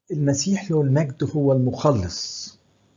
المسيح له المجد هو المخلص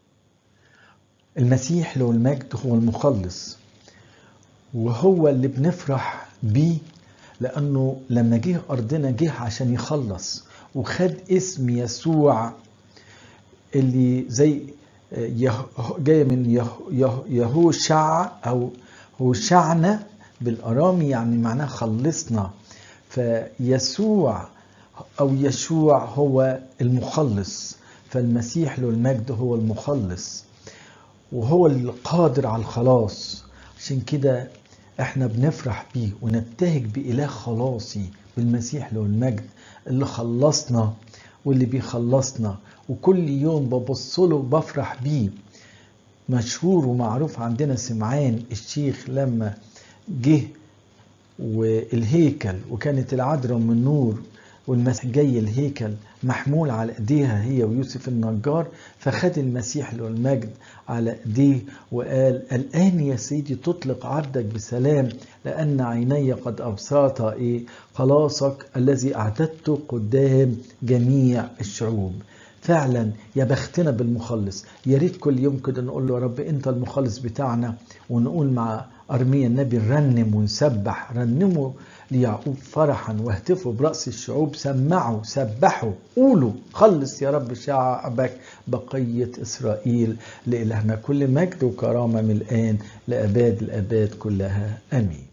المسيح له المجد هو المخلص وهو اللي بنفرح بيه لأنه لما جه أرضنا جه عشان يخلص وخد اسم يسوع اللي زي جاي من يهوشع أو هوشعنا بالأرامي يعني معناه خلصنا فيسوع أو يشوع هو المخلص فالمسيح له المجد هو المخلص وهو القادر على الخلاص عشان كده احنا بنفرح بيه ونبتهج بإله خلاصي بالمسيح له المجد اللي خلصنا واللي بيخلصنا وكل يوم ببص له بفرح بيه مشهور ومعروف عندنا سمعان الشيخ لما جه والهيكل وكانت العذراء من نور والمسيح جاي الهيكل محمول على ايديها هي ويوسف النجار فخد المسيح له المجد على ايديه وقال الان يا سيدي تطلق عبدك بسلام لان عيني قد ابصرتا ايه خلاصك الذي اعددته قدام جميع الشعوب فعلا يا بختنا بالمخلص يا ريت كل يوم كده نقول له يا رب انت المخلص بتاعنا ونقول مع ارميا النبي نرنم ونسبح رنموا ليعقوب فرحا واهتفوا برأس الشعوب سمعوا سبحوا قولوا خلص يا رب شعبك بقية إسرائيل لإلهنا كل مجد وكرامة من الآن لأباد الأباد كلها آمين